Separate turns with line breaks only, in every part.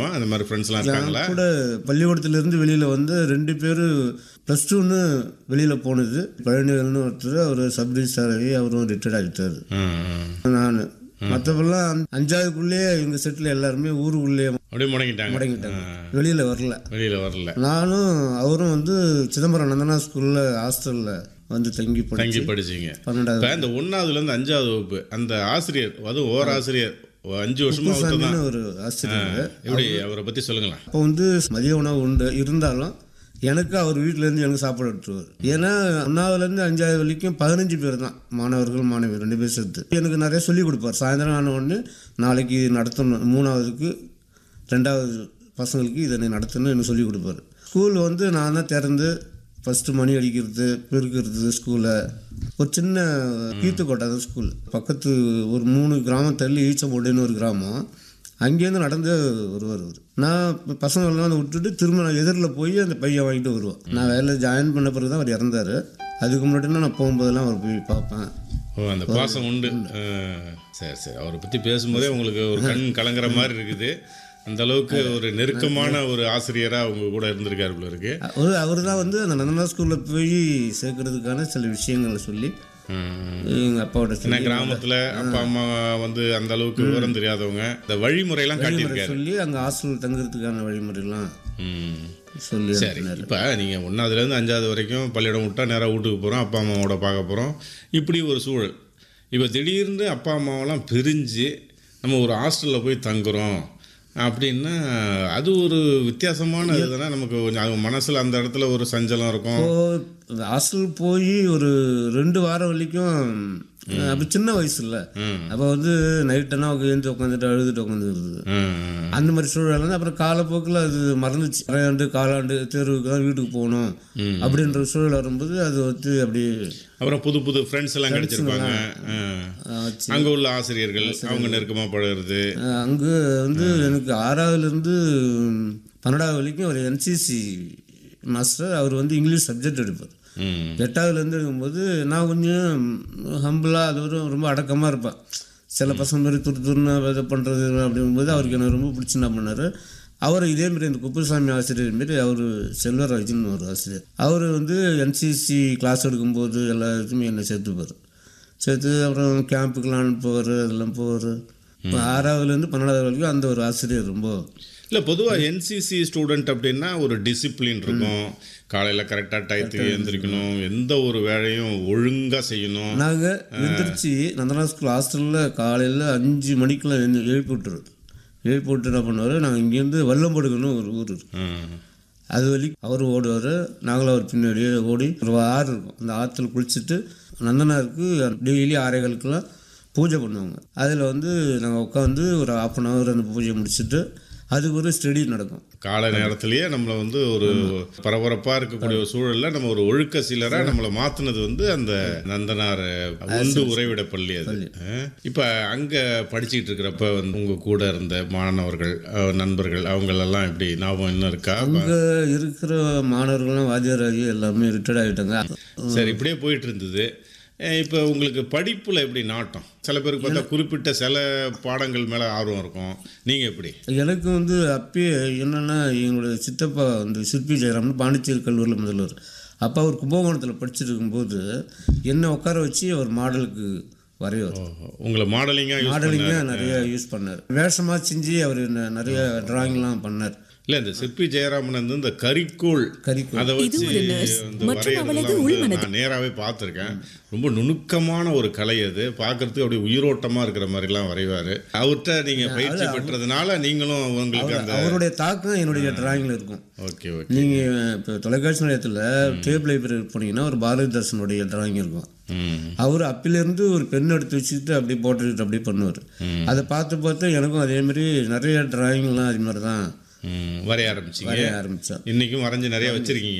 தெரியுமா அந்த மாதிரி ஃப்ரெண்ட்ஸ்லாம் இருக்காங்களா
கூட பள்ளிக்கூடத்திலிருந்து வெளியில் வந்து ரெண்டு பேர் ப்ளஸ் டூன்னு வெளியில் போனது பழனிவேல்னு ஒருத்தர் அவர் சப் ரிஜிஸ்டார் ஆகி அவரும் ரிட்டையர்ட் ஆகிட்டார்
ம், ம்.
நான் மற்றபெல்லாம் அஞ்சாவதுக்குள்ளேயே எங்கள் செட்டில் எல்லாருமே ஊருக்குள்ளேயே
அப்படியே முடங்கிட்டாங்க
முடங்கிட்டாங்க வெளியில் வரல
வெளியில வரல
நானும் அவரும் வந்து சிதம்பரம் நந்தனா ஸ்கூலில் ஹாஸ்டலில் வந்து தங்கி
தங்கி
படிச்சு
படிச்சீங்க
பன்னெண்டாவது
இப்போ இந்த ஒன்னாவதுல இருந்து அஞ்சாவது வகுப்பு அந்த ஆசிரியர் அதுவும் ஓர் ஆசிரியர் ஒரு அஞ்சு வருஷமா அவர் தான்
சாமின்னு ஒரு ஆசிரியர்
எப்படி அவரை பத்தி சொல்லுங்களேன்
அப்போ வந்து மதிய உணவு உண்டு இருந்தாலும் எனக்கு அவர் வீட்டிலேருந்து எனக்கு சாப்பாடு எடுத்துருவார் ஏன்னா ஒன்றாவதுலேருந்து அஞ்சாவது வரைக்கும் பதினஞ்சு பேர் தான் மாணவர்கள் மாணவி ரெண்டு பேர் சேர்த்து எனக்கு நிறைய சொல்லிக் கொடுப்பார் சாயந்தரம் ஆன உடனே நாளைக்கு இது நடத்தணும் மூணாவதுக்கு ரெண்டாவது பசங்களுக்கு இதை நீ நடத்தணும்னு எனக்கு சொல்லிக் கொடுப்பாரு ஸ்கூல் வந்து நான் தான் திறந்து ஃபஸ்ட்டு மணி அடிக்கிறது பெருக்கிறது ஸ்கூலை ஒரு சின்ன கீத்துக்கோட்டை தான் ஸ்கூல் பக்கத்து ஒரு மூணு கிராமம் தள்ளி ஈச்சம்போடுன்னு ஒரு கிராமம் அங்கேருந்து நடந்து வருவார் அவர் நான் பசங்களெல்லாம் வந்து விட்டுட்டு திரும்ப நான் எதிரில் போய் அந்த பையன் வாங்கிட்டு வருவேன் நான் வேலையில் ஜாயின் பண்ண பிறகு தான் அவர் இறந்தார் அதுக்கு முன்னாடி நான் போகும்போதெல்லாம் அவர் போய் பார்ப்பேன்
ஓ அந்த பாசம் உண்டு ஆ, சரி சரி அவரை பத்தி பேசும்போதே உங்களுக்கு ஒரு கண் கலங்குற மாதிரி இருக்குது அந்த அளவுக்கு ஒரு நெருக்கமான ஒரு ஆசிரியரா அவங்க கூட இருந்திருக்காரு போல இருக்கு
அவர் அவர் தான் வந்து அந்த நந்தனா ஸ்கூலில் போய் சேர்க்கறதுக்கான சில விஷயங்களை சொல்லி
ம்.
எங்கள் அப்பாவோட
ஏன்னா
சொல்லி
கிராமத்துல அப்பா அம்மா வந்து அந்த அளவுக்கு விவரம் தெரியாதவங்க இந்த வழிமுறையெல்லாம் காட்டியிருக்காரு
சொல்லி அங்கே ஹாஸ்டல் தங்குறதுக்கான வழிமுறைலாம்
ம்.
சொல்லி
சரி இப்போ நீங்கள் ஒன்றாவதுலேருந்து அஞ்சாவது வரைக்கும் பள்ளியிடம் விட்டா நேராக வீட்டுக்கு போகிறோம் அப்பா அம்மாவோட பார்க்க போகிறோம் இப்படி ஒரு சூழல் இப்போ திடீர்னு அப்பா அம்மாவெல்லாம் பிரிஞ்சு நம்ம ஒரு ஹாஸ்டலில் போய் தங்குறோம் அப்படின்னா அது ஒரு வித்தியாசமான இதுதானே நமக்கு கொஞ்சம் அது மனசில் அந்த இடத்துல ஒரு சஞ்சலம் இருக்கும்
இப்போ ஹாஸ்டல் போய் ஒரு ரெண்டு வாரம் வரைக்கும் அப்படி சின்ன வயசு இல்லை
ம்.
அப்போ வந்து நைட்டெல்லாம் எழுந்து உட்காந்துட்டு அழுதுட்டு உட்காந்துருது
ம்,
அந்த மாதிரி சூழல் வந்து அப்புறம் காலப்போக்கில் அது மறந்துச்சு அரையாண்டு காலாண்டு தேர்வுக்கு தான் வீட்டுக்கு போகணும் அப்படின்ற சூழல் வரும்போது அது வந்து அப்படி
அப்புறம் புது புது ஃப்ரெண்ட்ஸ் எல்லாம் கிடைச்சிருப்பாங்க
ஆச்சு
அங்கே உள்ள ஆசிரியர்கள் அவங்க நெருக்கமாக பழகுறது
அங்கே வந்து எனக்கு ஆறாவதுலேருந்து பன்னெண்டாவது வரைக்கும் ஒரு என்சிசி மாஸ்டர் அவர் வந்து இங்கிலீஷ் சப்ஜெக்ட் எடுப்பார்
ம்
எட்டாவதுலேருந்து இருக்கும்போது நான் கொஞ்சம் ஹம்பிளாக அது ஒரு ரொம்ப அடக்கமாக இருப்பேன் சில பசங்க மாதிரி துரு துருன்னு இது பண்ணுறது அப்படிங்கும்போது அவருக்கு எனக்கு ரொம்ப பிடிச்சி என்ன பண்ணார் அவர் இதேமாரி இந்த குப்புசாமி ஆசிரியர் மாரி அவர் செல்வராஜன் ஒரு ஆசிரியர் அவர் வந்து என்சிசி கிளாஸ் எடுக்கும்போது எல்லா இதுக்குமே என்னை சேர்த்துப்பார் சேர்த்து அப்புறம் கேம்புக்கெலாம் அனுப்புவார் அதெல்லாம் போவார் இப்போ ஆறாவதுலேருந்து பன்னெண்டாவது வரைக்கும் அந்த ஒரு ஆசிரியர் ரொம்ப
இல்லை பொதுவாக என்சிசி ஸ்டூடெண்ட் அப்படின்னா ஒரு டிசிப்ளின் இருக்கும் காலையில் கரெக்டாக டயத்துக்கு எழுந்திரிக்கணும் எந்த ஒரு வேலையும் ஒழுங்காக செய்யணும்
நாங்கள் எந்திரிச்சு நந்தனா ஸ்கூல் ஹாஸ்டலில் காலையில் அஞ்சு மணிக்கெல்லாம் எழுந்து எழுப்பி விட்டுருது எழுப்பி விட்டு என்ன பண்ணுவார் நாங்கள் இங்கேருந்து வல்லம்படுகன்னு ஒரு ஊர் இருக்கு
ம்.
அது வரைக்கும் அவர் ஓடுவார் நாங்களும் அவர் பின்னாடியே ஓடி ஒரு ஆறு இருக்கும் அந்த ஆற்றுல குளிச்சுட்டு நந்தனாருக்கு டெய்லி ஆரைகளுக்கெல்லாம் பூஜை பண்ணுவாங்க அதில் வந்து நாங்கள் உட்காந்து ஒரு ஆஃப் அன் ஹவர் அந்த பூஜையை முடிச்சுட்டு அதுக்கு ஒரு ஸ்டடி நடக்கும்
காலை நேரத்திலேயே நம்மளை வந்து ஒரு பரபரப்பாக இருக்கக்கூடிய ஒரு சூழலில் நம்ம ஒரு ஒழுக்க சீலராக நம்மளை மாற்றினது வந்து அந்த நந்தனார் உண்டு உறைவிட பள்ளி அது இப்போ அங்கே படிச்சுக்கிட்டு இருக்கிறப்ப வந்து உங்கள் கூட இருந்த மாணவர்கள் அஹ், நண்பர்கள் அவங்களெல்லாம் எப்படி ஞாபகம் இன்னும் இருக்கா
அங்கே இருக்கிற மாணவர்கள்லாம் வாத்தியாராகி எல்லாமே ரிட்டையர்ட் ஆகிட்டாங்க
சரி இப்படியே போயிட்டு இருந்தது அஹ் இப்போ உங்களுக்கு படிப்பில் எப்படி நாட்டம் சில பேருக்கு பார்த்தா குறிப்பிட்ட சில பாடங்கள் மேலே ஆர்வம் இருக்கும் நீங்கள் எப்படி
எனக்கு வந்து அப்பயே என்னென்னா எங்களுடைய சித்தப்பா வந்து சிற்பி ஜெயராம்னு பாண்டிச்சேரி கல்லூரியில் முதல்வர் அப்பா அவர் கும்பகோணத்தில் படிச்சுட்டு இருக்கும்போது என்னை உட்கார வச்சு அவர் மாடலுக்கு வரைவார்
உங்களை மாடலிங்காக யூஸ்
மாடலிங்காக நிறைய யூஸ் பண்ணார் வேஷமாக செஞ்சு அவர் ந- நிறைய டிராயிங்லாம் பண்ணார்
இல்லை இந்த சிற்பி ஜெயராமன் வந்து இந்த கரிக்கோள்
கரிக்கோள்.
அதை வச்சு
ஒரு nurse
வந்து
மற்றும் அவளது
வரையறதெல்லாம் வந்து
உள்மனது.
நான் நேராகவே பார்த்துருக்கேன் ரொம்ப நுணுக்கமான ஒரு கலை அது பார்க்கறதுக்கு அப்படியே உயிரோட்டமாக இருக்கிற மாதிரிலாம் வரைவார் அவர்கிட்ட நீங்கள் பயிற்சி பெற்றதுனால நீங்களும் உங்களுக்கு அந்த
அவருடைய தாக்கம் என்னுடைய டிராயிங்கில் இருக்கும்
ஓகே ஓகே
நீங்கள் இப்போ தொலைக்காட்சி நிலையத்தில் டேப் லைப்ரரி போனீங்கன்னா ஒரு பாரதிதாசனுடைய டிராயிங் இருக்கும்
ம்
அவர் அப்பிலேருந்து ஒரு பென் எடுத்து வச்சுக்கிட்டு அப்படியே போட்டுக்கிட்டு அப்படியே பண்ணுவார் அதை பார்த்து பார்த்து எனக்கும் அதே மாதிரி நிறைய டிராயிங்லாம் அது மாதிரி தான்
ம் வரைய ஆரம்பிச்சிங்க
வரைய ஆரம்பித்தேன்
இன்றைக்கும் வரைஞ்சி நிறைய வச்சுருக்கீங்க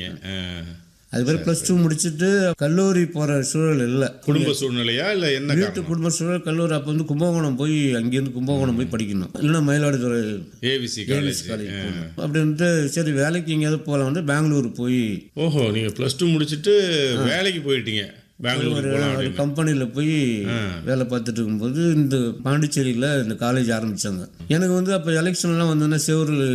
அது மாதிரி ப்ளஸ் டூ முடிச்சுட்டு கல்லூரி போகிற சூழல் இல்லை
குடும்ப சூழ்நிலையா இல்லை என்ன
வீட்டு
காரணம்
குடும்ப சூழல் கல்லூரி அப்போ வந்து கும்பகோணம் போய் அங்கேருந்து கும்பகோணம் போய் படிக்கணும் இல்லைன்னா மயிலாடுதுறை
ஏவிசி காலேஜ்
காலேஜ் போகணும் அப்படின்ட்டு சரி வேலைக்கு எங்கேயாவது போகலாம் வந்து பெங்களூர் போய்
ஓஹோ நீங்கள் ப்ளஸ் டூ முடிச்சுட்டு வேலைக்கு போயிட்டீங்க பெங்களூருக்கு போகலாம்
ஒரு கம்பெனியில் போய் வேலை பார்த்துட்டு இருக்கும்போது இந்த பாண்டிச்சேரியில் இந்த காலேஜ் ஆரம்பித்தாங்க எனக்கு வந்து அப்போ எலெக்ஷன்லாம் வந்தோன்னா சேவூர்